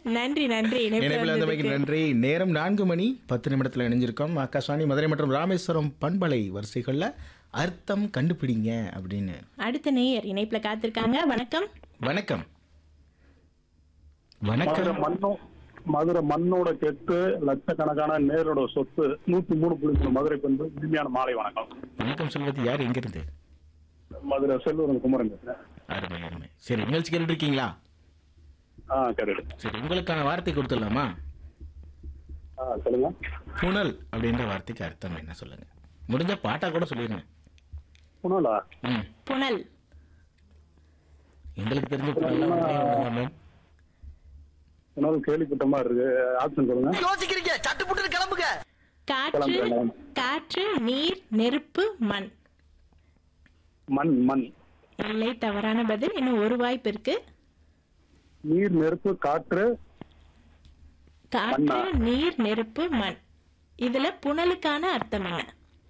நன்றி நன்றி இணைப்புல இணைப்பில் வந்தமைக்கு வந்ததுக்கு. நன்றி நேரம் நான்கு மணி பத்து நிமிடத்தில் இணைஞ்சிருக்கோம் ஆகாஷவாணி மதுரை மற்றும் ராமேஸ்வரம் பண்பலை வரிசைகளில் அர்த்தம் கண்டுபிடிங்க அப்படின்னு அடுத்த நேயர் இணைப்புல காத்திருக்காங்க வணக்கம் வணக்கம் மதுரை வணக்கம் மண்ணும் மதுரை மண்ணோட கெட்டு லட்சக்கணக்கான நேரோட சொத்து நூத்தி மூணு புள்ளி மூணு மதுரை பெண்கள் இனிமையான மாலை வணக்கம் வணக்கம் சொல்வது யார் எங்கிருந்து மதுரை செல்வரன் குமரன் பேசுறேன் அருமை அருமை சரி நிகழ்ச்சி கேட்டுட்டு இருக்கீங்களா ஆ கரெக்ட் சரி உங்களுக்கான வார்த்தை கொடுத்துடலாமா ஆ சொல்லுங்க புனல் அப்படின்ற வார்த்தைக்கு அர்த்தம் என்ன சொல்லுங்க முடிஞ்ச பாட்டா கூட சொல்லிடுங்க புனலா ம் புனல் எங்களுக்கு தெரிஞ்ச புனல்லாம் ஒண்ணே ஒண்ணுதான் மேம். புனல் கேள்விப்பட்ட மாதிரி இருக்கு ஆப்ஷன் சொல்லுங்க யோசிக்கிறீங்க சட்டு புட்டு கிளம்புங்க காற்று கிளம்புறேன். காற்று நீர் நெருப்பு மண் மண் மண் இல்லை தவறான பதில் இன்னும் ஒரு வாய்ப்பு இருக்கு நீர் நெருப்பு காற்று காற்று மண்ணா? நீர் நெருப்பு மண் இதுல புனலுக்கான அர்த்தம் என்ன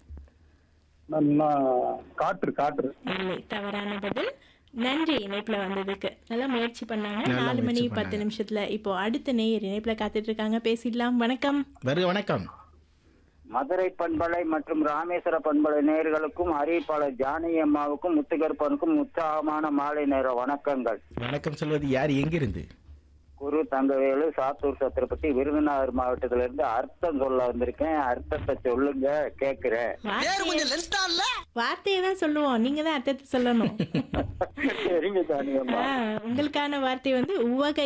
நன்னா காற்று காற்று இல்லை தவறான பதில் நன்றி இணைப்புல வந்ததுக்கு நல்லா முயற்சி பண்ணாங்க நல்லா நாலு மணி முயற்சி பத்து பண்ணாங்க. நிமிஷத்துல இப்போ அடுத்த நேயர் இணைப்புல காத்துட்டு இருக்காங்க பேசிடலாம் வணக்கம் வருக வணக்கம் மதுரை பண்பலை மற்றும் ராமேஸ்வர பண்பலை நேயர்களுக்கும் அறிவிப்பாளர் ஜானகி அம்மாவுக்கும் முத்துகற்பனுக்கும் உற்சாகமான மாலை நேர வணக்கங்கள் வணக்கம் சொல்வது யார் எங்கிருந்து குரு தங்கவேலு சாத்தூர் சத்திரப்பட்டி விருதுநகர் மாவட்டத்திலிருந்து அர்த்தம் சொல்ல வந்திருக்கேன் அர்த்தத்தை சொல்லுங்க கேக்குறேன் பேர் கொஞ்சம் லென்த்தா இல்ல வார்த்தையை தான் சொல்லுவோம் நீங்க தான் அர்த்தத்தை சொல்லணும் சரிங்க ஜானகி அம்மா ஆ, உங்களுக்கான வார்த்தை வந்து உவகை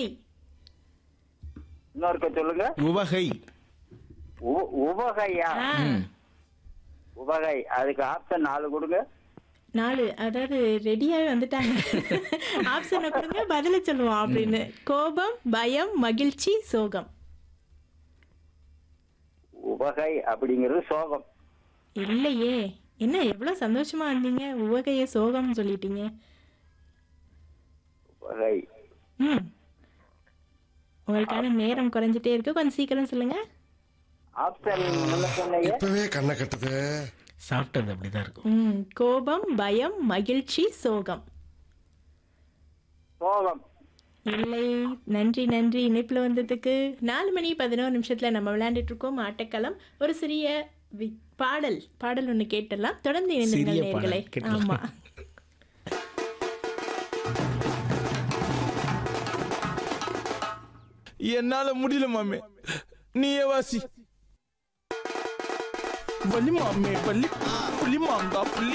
இன்னொருக்க சொல்லுங்க உவகை உ- உவகையா ஆ, ம் உவகை அதுக்கு ஆப்ஷன் நாலு கொடுங்க நாலு அதாவது ரெடியாவே வந்துட்டாங்க ஆப்ஷனை கொடுங்க பதில சொல்லுவோம் அப்படின்னு கோபம் பயம் மகிழ்ச்சி சோகம் உவகை அப்படிங்கிறது சோகம் இல்லையே என்ன எவ்வளவு சந்தோஷமா வந்தீங்க உவகைய சோகம்னு சொல்லிட்டீங்க உவகை ம் உங்களுக்கான நேரம் குறைஞ்சிட்டே இருக்கு கொஞ்சம் சீக்கிரம் சொல்லுங்க ஆப்ஷன் முன்ன சொன்னீங்க இப்பவே கண்ணை கட்டுது சாப்பிட்டது அப்படிதான் இருக்கும் ம் கோபம் பயம் மகிழ்ச்சி சோகம் சோகம் இல்லை நன்றி நன்றி இணைப்பில் வந்ததுக்கு நாலு மணி பதினோரு நிமிஷத்தில் நம்ம விளையாண்டுட்டு இருக்கோம் ஆட்டக்களம் ஒரு சிறிய வி- பாடல் பாடல் ஒன்று கேட்டலாம் தொடர்ந்து சிறிய இணைந்திருங்கள் பாடல் நேர்களே கேட்டலாம். ஆமா என்னால முடியல மாமே நீயே வாசி வலி மாமே வலி புள்ளி மாங்கா புள்ளி